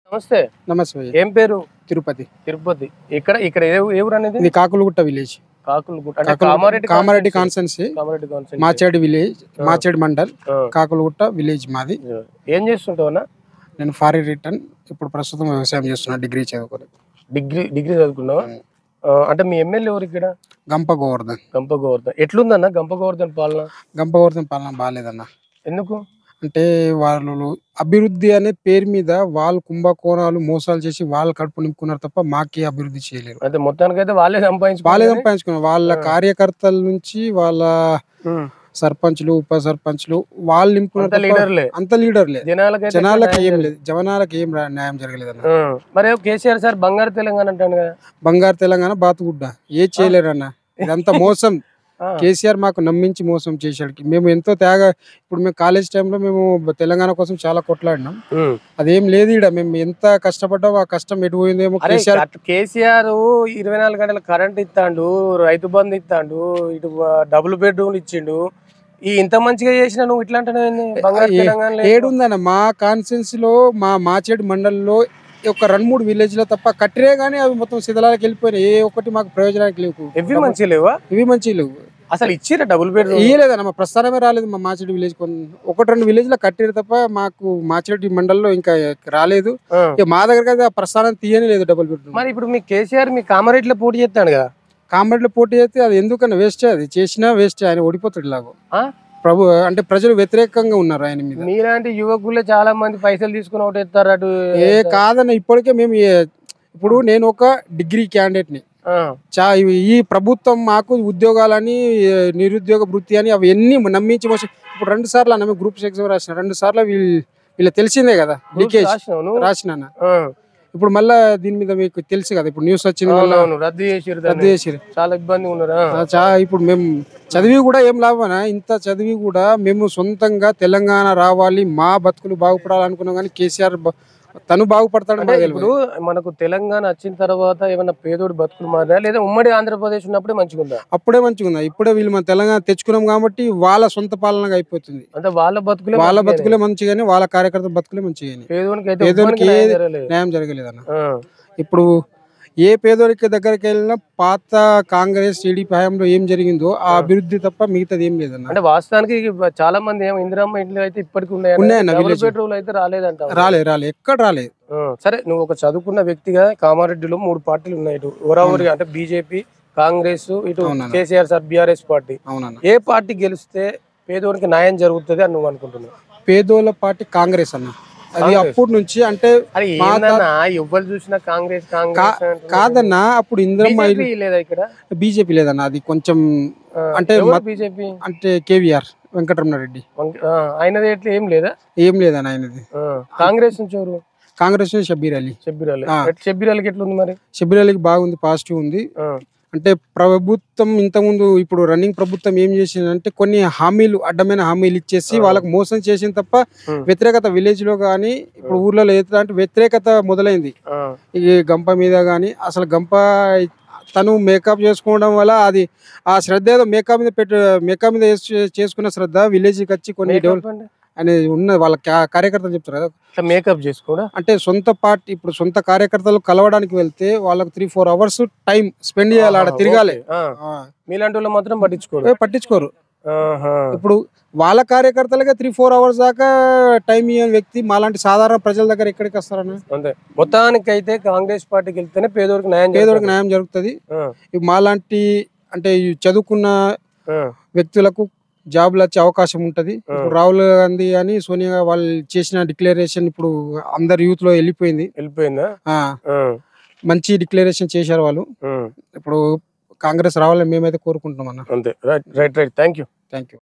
నమస్తే నమస్తే భయ్య. ఏం పేరు తిరుపతి తిరుపతి ఇక్కడ ఇక్కడ ఏ ఏ ఊరు అనేది ఇది కాకులగుట్ట విలేజ్ కాకులగుట్ట అంటే కాకులు- Kamareddy Kamareddy constituency. Constituency Kamareddy constituency. Machedu village Machedu mandal ఆ, కాకులగుట్ట విలేజ్ మాది ఆ. ఏం చేస్తుంటావు అన్న నేను ఫారిన్ రిటర్న్ ఇప్పుడు ప్రస్తుతం వ్యవసాయం చేస్తున్నా డిగ్రీ చదువుకొని డిగ్రీ డిగ్రీ చదువుకున్నావా ఆ, అంటే మీ ఎమ్మెల్యే ఎవరు ఇక్కడ గంప గోవర్ధన్ గంప గోవర్ధన్ ఎట్లుందన్న గంప గోవర్ధన్ పాలన గంప గోవర్ధన్ పాలన బాగాలేదన్న ఎందుకు అంటే వాళ్ళు అభివృద్ధి అనే పేరు మీద వాళ్ళు కుంభకోణాలు మోసాలు చేసి వాళ్ళు కడుపు నింపుకున్నారు తప్ప మాకే అభివృద్ధి చేయలేరు అంటే మొత్తానికి అయితే వాళ్ళే వాళ్ళే సంపాదించుకోవాలి సంపాదించుకున్నారు వాళ్ళ కార్యకర్తల నుంచి వాళ్ళ సర్పంచ్లు ఉప సర్పంచ్లు వాళ్ళు నింపుకున్నారు అంత తప్ప లీడర్లే అంత లీడర్లే జనాలకైతే జనాలకి న్యాయం ఏం జరగదు. లేదు జనాలకి ఏం రా- న్యాయం జరగలేదన్న ఆ, మరి కేసీఆర్ సార్ బంగారు తెలంగాణ అంటాను కదా బంగారు తెలంగాణ బాతుగుడ్డ ఏ చేయలేరన్న ఇదంతా మోసం ఆ, కేసీఆర్ మాకు నమ్మించి మోసం చేశాడు మేము ఎంతో త్యాగ ఇప్పుడు మేము కాలేజ్ టైంలో మేము తెలంగాణ కోసం చాలా కొట్లాడినాం ఉమ్. అదేం లేదు ఈడ మేము ఎంత కష్టపడ్డాం ఆ కష్టం ఎటు పోయిందేమో అరే కేసీఆర్ అట్ కేసీఆర్ ఇరవై నాలుగు గంటల కరెంట్ ఇస్తాండు రైతు బంధు ఇస్తాండు ఇటు డబుల్ బెడ్రూమ్లు ఇచ్చిండు ఈ ఇంత మంచిగా చేసిన నువ్వు ఇట్లా అంటున్నావు బంగారు ఏ- తెలంగాణ లేదు. ఏడుందన్న మా కాన్స్టిట్యున్సీ లో మా మాచేడు మండలంలో ఒక రెండు మూడు విలేజ్ లో తప్ప కట్టిరే గానీ అవి మొత్తం శిథిలాలకు వెళ్ళిపోయినాయి ఏ ఒక్కటి మాకు ప్రయోజనానికి లేవు ఇవి మంచిగా లేవా ఇవి మంచి లేవు అసలు ఇచ్చిరా డబుల్ బెడ్రూమ్ ఇయ్యలేదన్న మా ప్రస్థానమే రాలేదు మా మాచేడు విలేజ్ ఒకటి రెండు విలేజ్ లో కట్టిరు తప్ప మాకు మాచేడు మండలంలో ఇంకా రాలేదు ఇక మా దగ్గర అయితే ఆ ప్రస్థానం తీయని లేదు డబుల్ బెడ్రూమ్ మరి ఇప్పుడు మీ కేసీఆర్ మీ కామారెడ్డిలో పోటీ చేస్తాడు కదా కామెడీలో పోటీ చేస్తే అది ఎందుకన్నా వేస్ట్ అది చేసినా వేస్ట్ ఆయన ఓడిపోతాడు ఇలాగో ఆ? ప్రభు అంటే ప్రజలు వ్యతిరేకంగా ఉన్నారు ఆయన మీద మీలాంటి యువకులే చాలా మంది పైసలు తీసుకుని ఒకటి ఎత్తారు అటు ఏ కాదన్న ఇప్పటికే మేము ఏ- ఇప్పుడు నేను ఒక డిగ్రీ క్యాండిడేట్ ని ఆ, చా ఇవి- ఈ ప్రభుత్వం మాకు ఉద్యోగాలని ఏ, నిరుద్యోగ వృత్తి అని అవి ఎన్ని నమ్మించి మోసం ఇప్పుడు రెండు సార్లు అన్న మేము గ్రూప్ ఎగ్జామ్ రాసిన రెండు సార్లు వీళ్ళు వీళ్ళు తెలిసిందే కదా groups లీకేజ్ రాసినావు నువ్వు? రాసిన ఆ, ఇప్పుడు మళ్ళా దీని మీద మీకు తెలుసు కదా ఇప్పుడు న్యూస్ వచ్చింది మళ్ళా అవునవును రద్దు చేసిరు రద్దు దాన్ని. చేసిరు చాలా ఇబ్బంది ఉన్నారా ఆ, చా ఇప్పుడు మేము చదివి కూడా ఏం లాభమనా ఇంత చదివి కూడా మేము సొంతంగా తెలంగాణ రావాలి మా బతుకులు బాగుపడాలనుకున్నాం కానీ కేసీఆర్ బ- తను బాగుపడతాడు అంటే ఇప్పుడు మనకు తెలంగాణ వచ్చిన తర్వాత ఏమన్నా పేదోడి బతుకులు మారినా లేదా ఉమ్మడి ఆంధ్రప్రదేశ్ ఉన్నప్పుడే మంచిగా ఉందా అప్పుడే మంచిగా ఉంది ఇప్పుడే వీళ్ళు మన తెలంగాణ తెచ్చుకున్నాం కాబట్టి వాళ్ళ సొంత పాలనగా అయిపోతుంది అంటే వాళ్ళ బతుకులే వాళ్ళ మంచిగానే. బతుకులే మంచిగానే వాళ్ళ కార్యకర్తల బతుకులే మంచిగానే పేదోనికి అయితే పేదోనికి ఉమ్మడికి న్యాయం ఏది- జరగలేదు. న్యాయం జరగలేదన్న ఆ, ఇప్పుడు ఏ పేదోడికి దగ్గరికి వెళ్ళినా పాత కాంగ్రెస్ టీడీపీ హయాంలో ఏం జరిగిందో ఆ అభివృద్ధి తప్ప మిగతాది ఏం లేదన్న అంటే వాస్తవానికి ఇక చాలా మంది ఏమో ఇందిరమ్మ ఇంట్లో అయితే ఇప్పటికి ఉన్నాయన్న ఉన్నాయి village. బెడ్రూమ్ అయితే రాలేదంట రాలే రాలే ఎక్కడ రాలేదు సరే నువ్వు ఒక చదువుకున్న వ్యక్తిగా కామారెడ్డిలో మూడు పార్టీలు ఉన్నాయి ఇటు ఊరావురి అంటే బీజేపీ కాంగ్రెస్ ఇటు అవునన్న. కేసీఆర్ సార్ బీఆర్ఎస్ పార్టీ అవునన్న ఏ పార్టీ గెలిస్తే పేదోడికి న్యాయం జరుగుతుంది అని నువ్వు అనుకుంటున్నావు పేదోళ్ళ పార్టీ కాంగ్రెస్ అన్న అది కాంగ్రెస్. అప్పటి నుంచి అంటే అరే మా ఏందన్నా ఎవరు చూసినా కాంగ్రెస్ కాంగ్రెస్ అంటున్నారు. కాదన్న అప్పుడు ఇందిరమ్మ BJP లేదా ఇక్కడ బీజేపీ లేదన్న అది కొంచెం ఆ, అంటే ఎవరు మత్- బీజేపీ అంటే కేవీఆర్ వెంకటరమణారెడ్డి ఆయనది ఎట్లా ఏం లేదా ఏం లేదన్న ఆయనది ఆ, కాంగ్రెస్ నుంచి ఎవరు కాంగ్రెస్ నుంచి షబ్బీర్ అలీ షబ్బీర్ అలీ ఆ. ఎట్- షబ్బీర్ అలీకి ఎట్లా ఉంది మరి షబ్బీర్ అలీకి బాగుంది పాజిటివ్ ఉంది ఆ, అంటే ప్రభుత్వం ఇంతకుముందు ఇప్పుడు రన్నింగ్ ప్రభుత్వం ఏం చేసిందంటే కొన్ని హామీలు అడ్డమైన హామీలు ఇచ్చేసి వాళ్ళకి మోసం చేసింది తప్ప Hmm. వ్యతిరేకత విలేజ్ లో కానీ ఇప్పుడు ఊర్లలో ఎట్లాంటి వ్యతిరేకత మొదలైంది ఆ, ఈ గంప మీద కానీ అసలు గంప తను మేకప్ చేసుకోవడం వల్ల అది ఆ శ్రద్ధ ఏదో మేకప్ మీద పెట్టు మేకప్ మీద వేసి- చేసుకున్న శ్రద్ధ విలేజ్కి వచ్చి కొన్ని makeup డెవలప్ అంటే? అనేది ఉన్న వాళ్ళ కా- కార్యకర్తలు చెప్తారు కదా ఇట్లా మేకప్ చేసుకోడా అంటే సొంత పార్టీ ఇప్పుడు సొంత కార్యకర్తలు కలవడానికి వెళ్తే వాళ్ళకి three four hours time spend చేయాలి ఆడ ఆహా, తిరగాలి ఓకే. ఆ, ఆ. మీలాంటి వాళ్ళు మాత్రం పట్టించుకోరు ఏ పట్టించుకోరు ఆహా. ఇప్పుడు వాళ్ళ కార్యకర్తలకే త్రీ ఫోర్ అవర్స్ దాకా టైం ఇవ్వని వ్యక్తి మాలాంటి సాధారణ ప్రజల దగ్గర ఎక్కడికి వస్తారన్న అంతే మొత్తానికి అయితే కాంగ్రెస్ పార్టీకి వెళ్తేనే పేదోడికి న్యాయం పేదోడికి జరుగుతుంది. న్యాయం జరుగుతుంది ఆ, ఇవి మాలాంటి అంటే ఈ చదువుకున్న ఆ, వ్యక్తులకు జాబ్లు వచ్చే అవకాశం ఉంటది ఇప్పుడు రాహుల్ గాంధీ అని సోనియా వాళ్ళు చేసిన డిక్లరేషన్ ఇప్పుడు అందరి యూత్ లో వెళ్ళిపోయింది వెళ్ళిపోయిందా ఆ ఆ, మంచి డిక్లరేషన్ చేశారు వాళ్ళు ఆ, ఇప్పుడు కాంగ్రెస్ రావాలని మేమైతే కోరుకుంటున్నాం అన్న అంతే right right right thank you thank you